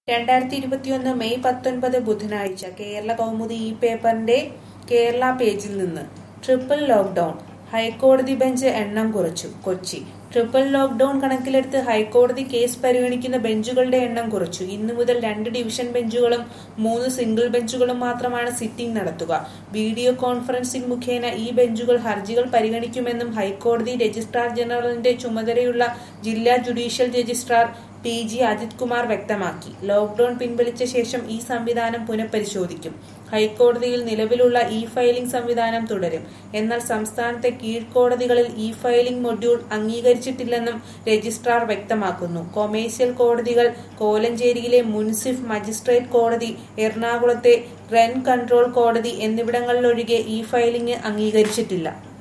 രണ്ടായിരത്തി ഇരുപത്തിയൊന്ന് മെയ് പത്തൊൻപത് ബുധനാഴ്ച കേരള കൗമുദി ഈ പേപ്പറിന്റെ കേരള പേജിൽ നിന്ന് ട്രിപ്പിൾ ലോക്ഡൌൺ ഹൈക്കോടതി ബെഞ്ച് എണ്ണം കുറച്ചു കൊച്ചി ട്രിപ്പിൾ ലോക്ഡൌൺ കണക്കിലെടുത്ത് ഹൈക്കോടതി കേസ് പരിഗണിക്കുന്ന ബെഞ്ചുകളുടെ എണ്ണം കുറച്ചു ഇന്നു മുതൽ രണ്ട് ഡിവിഷൻ ബെഞ്ചുകളും മൂന്ന് സിംഗിൾ ബെഞ്ചുകളും മാത്രമാണ് സിറ്റിംഗ് നടത്തുക വീഡിയോ കോൺഫറൻസിംഗ് മുഖേന ഈ ബെഞ്ചുകൾ ഹർജികൾ പരിഗണിക്കുമെന്നും ഹൈക്കോടതി രജിസ്ട്രാർ ജനറലിന്റെ ചുമതലയുള്ള ജില്ലാ judicial registrar P G Ajith Kumar വ്യക്തമാക്കി ലോക്ഡൌൺ പിൻവലിച്ച ശേഷം ഈ സംവിധാനം പുനഃപരിശോധിക്കും ഹൈക്കോടതിയിൽ നിലവിലുള്ള ഇ ഫയലിംഗ് സംവിധാനം തുടരും എന്നാൽ സംസ്ഥാനത്തെ കീഴ്ക്കോടതികളിൽ ഇ ഫയലിംഗ് മൊഡ്യൂൾ അംഗീകരിച്ചിട്ടില്ലെന്നും രജിസ്ട്രാർ വ്യക്തമാക്കുന്നു കൊമേഴ്സ്യൽ കോടതികൾ കോലഞ്ചേരിയിലെ മുൻസിഫ് മജിസ്ട്രേറ്റ് കോടതി എറണാകുളത്തെ റെന്റ് കൺട്രോൾ കോടതി എന്നിവിടങ്ങളിലൊഴികെ ഇ ഫയലിംഗ് അംഗീകരിച്ചിട്ടില്ല